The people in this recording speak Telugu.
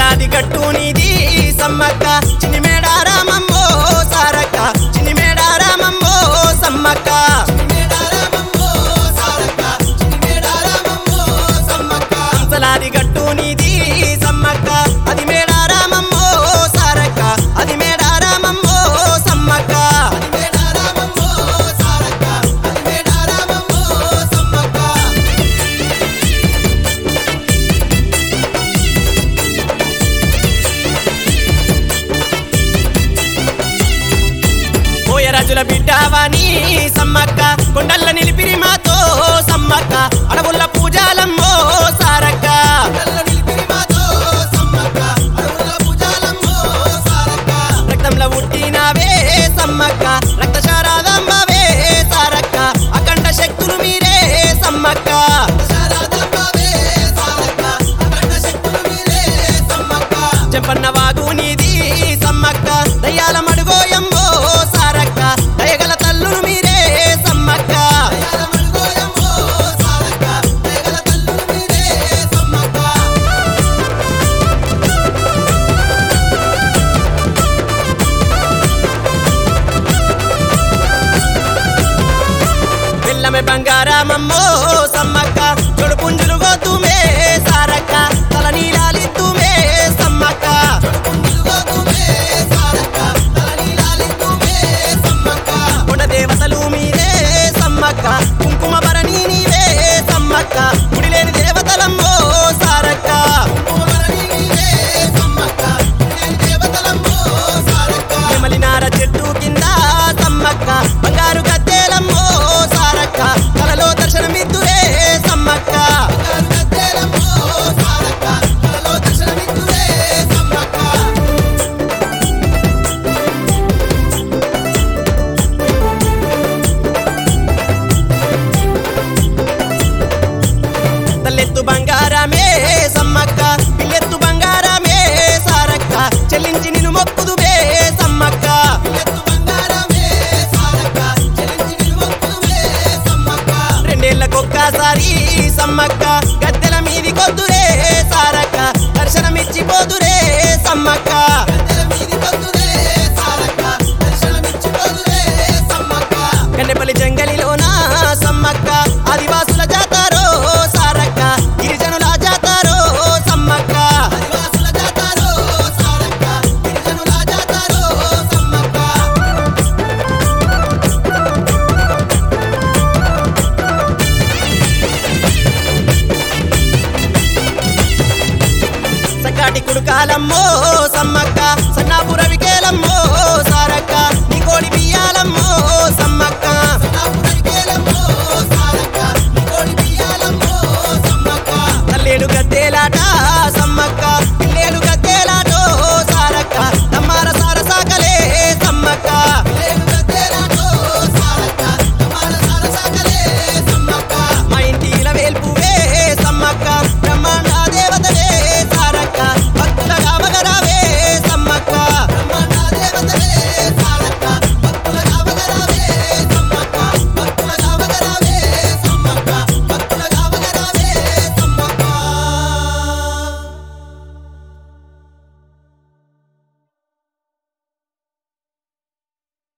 అంచలాది గట్టు నీది సమ్మక్క చిన్ని మేడారామమ్మో సారక్క చిన్ని మేడారామమ్మో సమ్మక్క అంచలాది గట్టు నీది సమ్మక్క అది మేడారామమ్మో సారక్క అది మేడారామమ్మో సమ్మక్క పోయరాజుల బిడ్డావాని సమ్మక్క కొండల్ల నిలిపిరి మాతో సమ్మక్క అడవుల్ల పూజాలమ్మో సారక్క రక్తంలో పుట్టినవే సమ్మక్క రక్తశారాదంబవే సారక్క అఖండ శక్తులు మీరే సమ్మక్క చెంపన్న వాగు నీది సమ్మక్క దయ్యాల మడుగోయమ్మో సారక్క దయగల తల్లులు మీరే సమ్మక్క పిల్లమె బంగారామమ్మో సమ్మక్క చొడు పుంజులు గోతుమే సారక్క తల నీలాలిత్తుమే సమ్మక్క కొండ దేవతలు మీరే సమ్మక్క కుంకుమ భరణి నీవే సమ్మక్క గుడిలేని దేవతలమ్మో సారక్క నెమలినార చెట్టు కింద సమ్మక్క బంగారు గద్దెలమ్మో సారక్క కలలో దర్శనమిద్దురే సమ్మక్క తల్లెత్తు బంగారమే సమ్మక్క పిల్లెత్తు బంగారమే సారక్క చెల్లించి నిన్ను మొక్కుదువే సమ్మక్క రెండేళ్లకొక్కసారి సమ్మక్క గద్దెల మీది కొద్దురే సారక్క దర్శనమిచ్చిపోదురే సమ్మక్క కన్నెపల్లి జంగలిలోన సమ్మక్క ఆదివాసుల జాతారో సారక్క గిరిజనుల జాతారో సమ్మక్క సకాటి కుడుకాలమ్మో సమ్మక్క సన్నాపుర వికేలమ్మో సారక్క నీ కోడి బియ్యాలమ్మో సమ్మక్క